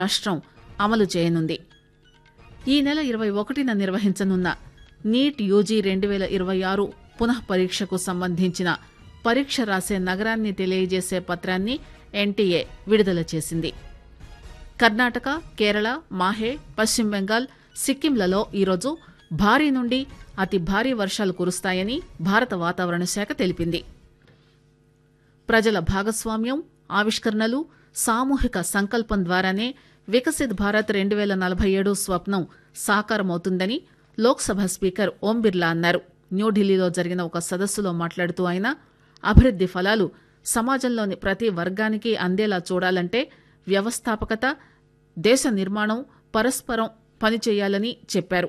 రాష్టం అమలు చేయనుంది ఈ నెల ఇరవై ఒకటిన నిర్వహించనున్న నీట్ యూజీ రెండు పేల ఇరవై ఆరు పునః పరీక్షకు సంబంధించిన పరీక్ష రాసే నగరాన్ని తెలియజేసే పత్రాన్ని ఎన్టీఏ విడుదల చేసింది కర్ణాటక కేరళ మాహే పశ్చిమ బెంగాల్ సిక్కింలలో ఈరోజు భారీ నుండి అతి భారీ వర్షాలు కురుస్తాయని భారత వాతావరణ శాఖ తెలిపింది ప్రజల భాగస్వామ్యం ఆవిష్కరణలు సామూహిక సంకల్పం ద్వారానే వికసిత్ భారత్ రెండు పేల నలభై ఏడు స్వప్నం సాకారమవుతుందని లోక్సభ స్పీకర్ ఓం బిర్లా అన్నారు న్యూఢిల్లీలో జరిగిన ఒక సదస్సులో మాట్లాడుతూ ఆయన అభివృద్ది ఫలాలు సమాజంలోని ప్రతి వర్గానికి అందేలా చూడాలంటే వ్యవస్థాపకత దేశ నిర్మాణం పరస్పరం పనిచేయాలని చెప్పారు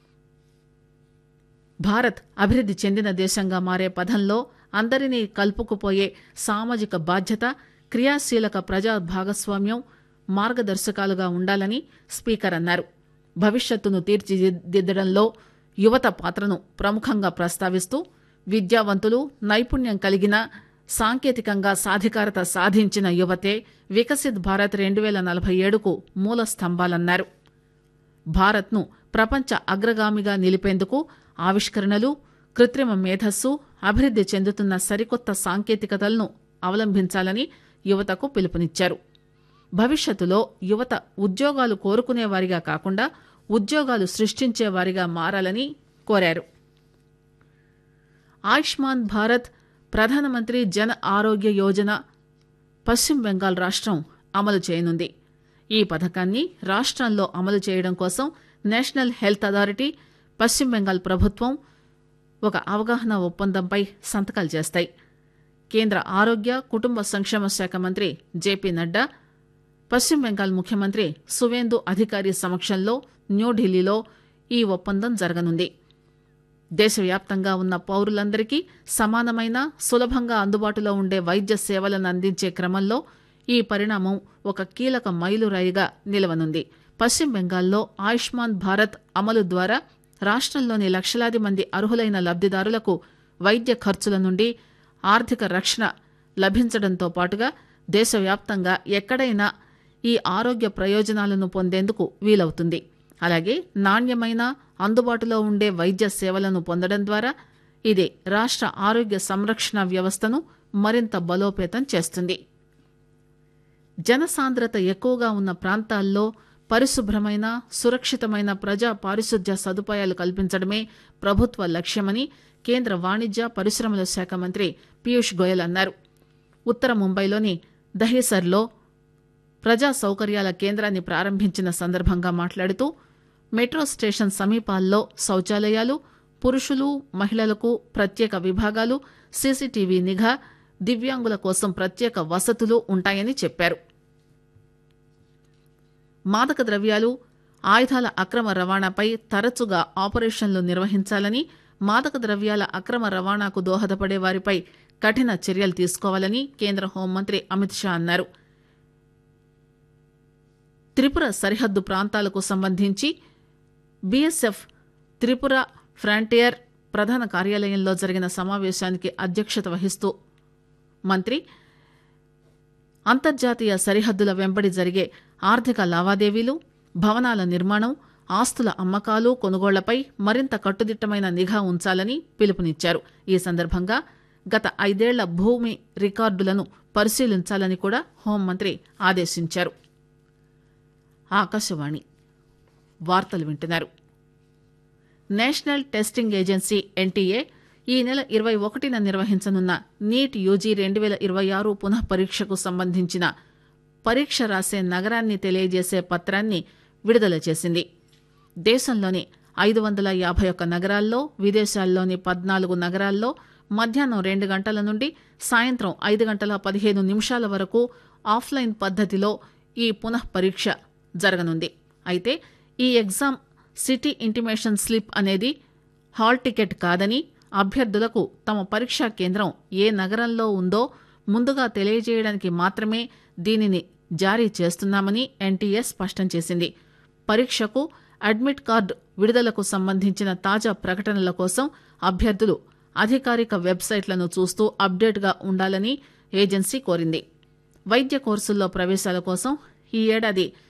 భారత్ అభివృద్ది చెందిన దేశంగా మారే పథంలో అందరినీ కలుపుకుపోయే సామాజిక బాధ్యత క్రియాశీలక ప్రజా భాగస్వామ్యం మార్గదర్శకాలుగా ఉండాలని స్పీకర్ అన్నారు భవిష్యత్తును తీర్చిదిద్దడంలో యువత పాత్రను ప్రముఖంగా ప్రస్తావిస్తూ విద్యావంతులు నైపుణ్యం కలిగిన సాంకేతికంగా సాధికారత సాధించిన యువతే వికసిత్ భారత్ రెండు పేల నలభై ఏడుకు మూల స్తంభాలన్నారు భారత్ను ప్రపంచ అగ్రగామిగా నిలిపేందుకు ఆవిష్కరణలు కృత్రిమ మేధస్సు అభివృద్ది చెందుతున్న సరికొత్త సాంకేతికతలను అవలంబించాలని యువతకు పిలుపునిచ్చారు భవిష్యత్తులో యువత ఉద్యోగాలు కోరుకునేవారిగా కాకుండా ఉద్యోగాలు సృష్టించేవారిగా మారాలని కోరారు ఆయుష్మాన్ భారత్ ప్రధానమంత్రి జన ఆరోగ్య యోజన పశ్చిమ బెంగాల్ రాష్టం అమలు చేయనుంది ఈ పథకాన్ని రాష్టంలో అమలు చేయడం కోసం నేషనల్ హెల్త్ అథారిటీ పశ్చిమ బెంగాల్ ప్రభుత్వం ఒక అవగాహన ఒప్పందంపై సంతకాలు చేస్తాయి కేంద్ర ఆరోగ్య కుటుంబ సంక్షేమ శాఖ మంత్రి జేపీ నడ్డా పశ్చిమ బెంగాల్ ముఖ్యమంత్రి సువేందు అధికారి సమక్షంలో న్యూఢిల్లీలో ఈ ఒప్పందం జరగనుంది దేశవ్యాప్తంగా ఉన్న పౌరులందరికీ సమానమైన సులభంగా అందుబాటులో ఉండే వైద్య సేవలను అందించే క్రమంలో ఈ పరిణామం ఒక కీలక మైలురాయిగా నిలవనుంది పశ్చిమ బెంగాల్లో ఆయుష్మాన్ భారత్ అమలు ద్వారా రాష్టంలోని లక్షలాది మంది అర్హులైన లబ్దిదారులకు వైద్య ఖర్చుల నుండి ఆర్థిక రక్షణ లభించడంతో పాటుగా దేశవ్యాప్తంగా ఎక్కడైనా ఈ ఆరోగ్య ప్రయోజనాలను పొందేందుకు వీలవుతుంది అలాగే నాణ్యమైన అందుబాటులో ఉండే వైద్య సేవలను పొందడం ద్వారా ఇది రాష్ట్ర ఆరోగ్య సంరక్షణ వ్యవస్థను మరింత బలోపేతం చేస్తుంది జనసాంద్రత ఎక్కువగా ఉన్న ప్రాంతాల్లో పరిశుభ్రమైన సురక్షితమైన ప్రజా పారిశుద్ధ్య సదుపాయాలు కల్పించడమే ప్రభుత్వ లక్ష్యమని కేంద్ర వాణిజ్య పరిశ్రమల శాఖ మంత్రి పీయూష్ గోయల్ అన్నారు ఉత్తర ముంబైలోని దహేసర్లో ప్రజా సౌకర్యాల కేంద్రాన్ని ప్రారంభించిన సందర్భంగా మాట్లాడుతూ మెట్రో స్టేషన్ సమీపాల్లో శౌచాలయాలు పురుషులు మహిళలకు ప్రత్యేక విభాగాలు సీసీటీవీ నిఘా దివ్యాంగుల కోసం ప్రత్యేక వసతులు ఉంటాయని చెప్పారు మాదక ద్రవ్యాలు ఆయుధాల అక్రమ రవాణాపై తరచుగా ఆపరేషన్లు నిర్వహించాలని మాదక ద్రవ్యాల అక్రమ రవాణాకు దోహదపడే వారిపై కఠిన చర్యలు తీసుకోవాలని కేంద్ర హోంమంత్రి అమిత్ షా అన్నారు త్రిపుర సరిహద్దు ప్రాంతాలకు సంబంధించి బీఎస్ఎఫ్ త్రిపుర ఫ్రాంటియర్ ప్రధాన కార్యాలయంలో జరిగిన సమావేశానికి అధ్యక్షత వహిస్తూ మంత్రి అంతర్జాతీయ సరిహద్దుల వెంబడి జరిగే ఆర్థిక లావాదేవీలు భవనాల నిర్మాణం ఆస్తుల అమ్మకాలు కొనుగోళ్లపై మరింత కట్టుదిట్టమైన నిఘా ఉంచాలని పిలుపునిచ్చారు ఈ సందర్భంగా గత ఐదేళ్ల భూమి రికార్డులను పరిశీలించాలని కూడా హోంమంత్రి ఆదేశించారు ఆకాశవాణి వార్తలు వింటున్నారు నేషనల్ టెస్టింగ్ ఏజెన్సీ ఎన్టీఏ ఈ నెల ఇరవై ఒకటిన నిర్వహించనున్న నీట్ యూజీ రెండు పేల ఇరవై ఆరు పునః పరీక్షకు సంబంధించిన పరీక్ష రాసే నగరాన్ని తెలియజేసే పత్రాన్ని విడుదల చేసింది దేశంలోని ఐదు వందల యాభై ఒక్క నగరాల్లో విదేశాల్లోని పద్నాలుగు నగరాల్లో మధ్యాహ్నం రెండు గంటల నుండి సాయంత్రం ఐదు గంటల పదిహేను నిమిషాల వరకు ఆఫ్లైన్ పద్దతిలో ఈ పునః పరీక్ష జరగనుంది అయితే ఈ ఎగ్జామ్ సిటీ ఇంటిమేషన్ స్లిప్ అనేది హాల్ టికెట్ కాదని అభ్యర్థులకు తమ పరీక్షా కేంద్రం ఏ నగరంలో ఉందో ముందుగా తెలియజేయడానికి మాత్రమే దీనిని జారీ చేస్తున్నామని ఎన్టీఏ స్పష్టం చేసింది పరీక్షకు అడ్మిట్ కార్డు విడుదలకు సంబంధించిన తాజా ప్రకటనల కోసం అభ్యర్థులు అధికారిక వెబ్సైట్లను చూస్తూ అప్డేట్గా ఉండాలని ఏజెన్సీ కోరింది వైద్య కోర్సుల్లో ప్రవేశాల కోసం ఈ ఏడాది